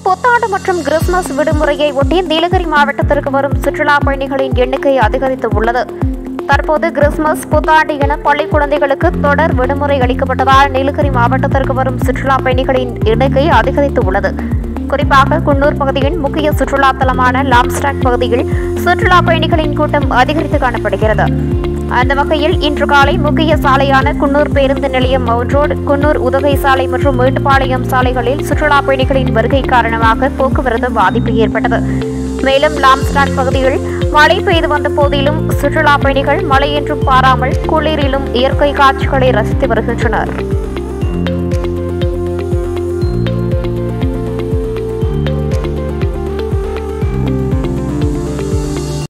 புத்தாண்டு மற்றும் கிறிஸ்துமஸ் விடுமுறையை ஒட்டி நீலகிரி மாவட்டத்திற்கு வரும் சுற்றுலா பயணிகளின் எண்ணிக்கை அதிகரித்து உள்ளது தற்போது கிறிஸ்துமஸ் புத்தாண்டு என பள்ளி குழந்தைகளுக்கு தொடர் விடுமுறை அளிக்கப்பட்டதால் நீலகிரி மாவட்டத்திற்கு வரும் சுற்றுலா பயணிகளின் எண்ணிக்கை அதிகரித்து உள்ளது குறிப்பாக குன்னூர் பகுதியின் முக்கிய சுற்றுலா தலமான லாம்ஸ்டாக் பகுதியில் சுற்றுலா பயணிகளின் கூட்டம் அதிகரித்து காணப்படுகிறது அந்த வகையில் இன்று காலை முக்கிய சாலையான குன்னூர் பேருந்து நிலையம் மவுண்ட் ரோடு குன்னூர் உதகை சாலை மற்றும் மேட்டுப்பாளையம் சாலைகளில் சுற்றுலா பயணிகளின் வருகை காரணமாக போக்குவரத்து பாதிப்பு ஏற்பட்டது மேலும் லாம்ஸ்டாக் பகுதியில் மழை பெய்து வந்த போதிலும் சுற்றுலா பயணிகள் மழை என்றும் பாராமல் குளிரிலும் இயற்கை காட்சிகளை ரசித்து வருகின்றனர்